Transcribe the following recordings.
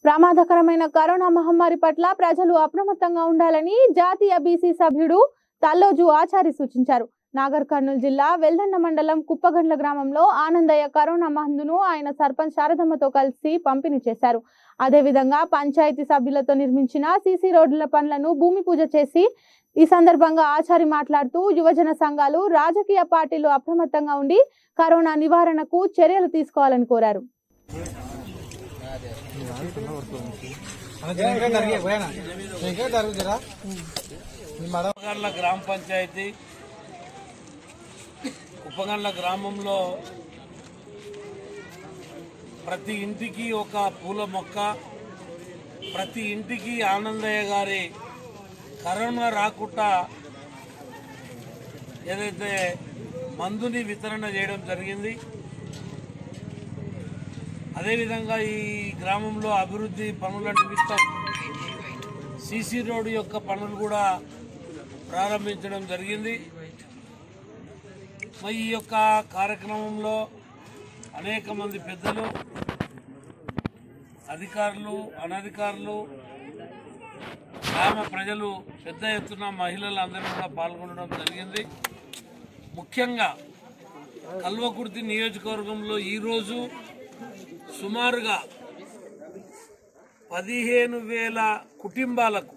ప్రమాదకరమైన కరోనా మహమ్మారి పట్ల ప్రజలు అప్రమత్తంగా ఉండాలని జాతీయ బీసీ సభ్యుడు తల్లోజు ఆచారి సూచించారు నాగర్ కర్నూలు జిల్లా వెల్దండ మండలం కుప్పగండ్ల గ్రామంలో ఆనందయ్య కరోనా మందును ఆయన సర్పంచ్ శారదమ్మతో కలిసి పంపిణీ చేశారు అదేవిధంగా పంచాయతీ సభ్యులతో నిర్మించిన సీసీ రోడ్ల పనులను భూమి పూజ చేసి ఈ సందర్భంగా ఆచారి మాట్లాడుతూ యువజన సంఘాలు రాజకీయ పార్టీలు అప్రమత్తంగా ఉండి కరోనా నివారణకు చర్యలు తీసుకోవాలని కోరారు ఉపగండ్ల గ్రామ పంచాయతీ ఉపగండ్ల గ్రామంలో ప్రతి ఇంటికి ఒక పూల మొక్క ప్రతి ఇంటికి ఆనందయ్య గారి కరోనా రాకుండా ఏదైతే మందుని వితరణ చేయడం జరిగింది అదేవిధంగా ఈ గ్రామంలో అభివృద్ధి పనుల నిమిత్తం సీసీ రోడ్డు యొక్క పనులు కూడా ప్రారంభించడం జరిగింది మరి ఈ యొక్క కార్యక్రమంలో అనేక మంది పెద్దలు అధికారులు అనధికారులు గ్రామ ప్రజలు పెద్ద ఎత్తున మహిళలు అందరూ కూడా పాల్గొనడం జరిగింది ముఖ్యంగా కల్వకుర్తి నియోజకవర్గంలో ఈరోజు సుమారుగా పదిహేను వేల కుటుంబాలకు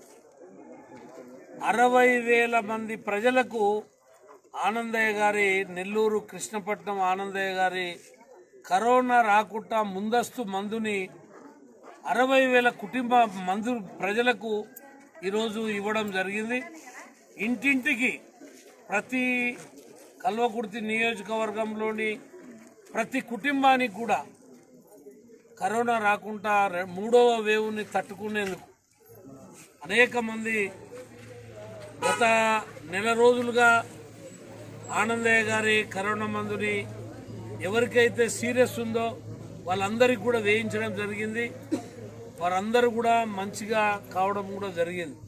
అరవై వేల మంది ప్రజలకు ఆనందయ్య గారి నెల్లూరు కృష్ణపట్నం ఆనందయ్య గారి కరోనా రాకుండా ముందస్తు మందుని అరవై వేల కుటుంబ మందు ప్రజలకు ఈరోజు ఇవ్వడం జరిగింది ఇంటింటికి ప్రతి కల్వకుర్తి నియోజకవర్గంలోని ప్రతి కుటుంబానికి కూడా కరోనా రాకుండా రె- మూడవ వేవ్ని తట్టుకునేందుకు అనేక మంది గత నెల రోజులుగా ఆనందయ్య గారి కరోనా మందుని ఎవరికైతే సీరియస్ ఉందో వాళ్ళందరికీ కూడా వేయించడం జరిగింది వారందరూ కూడా మంచిగా కావడం కూడా జరిగింది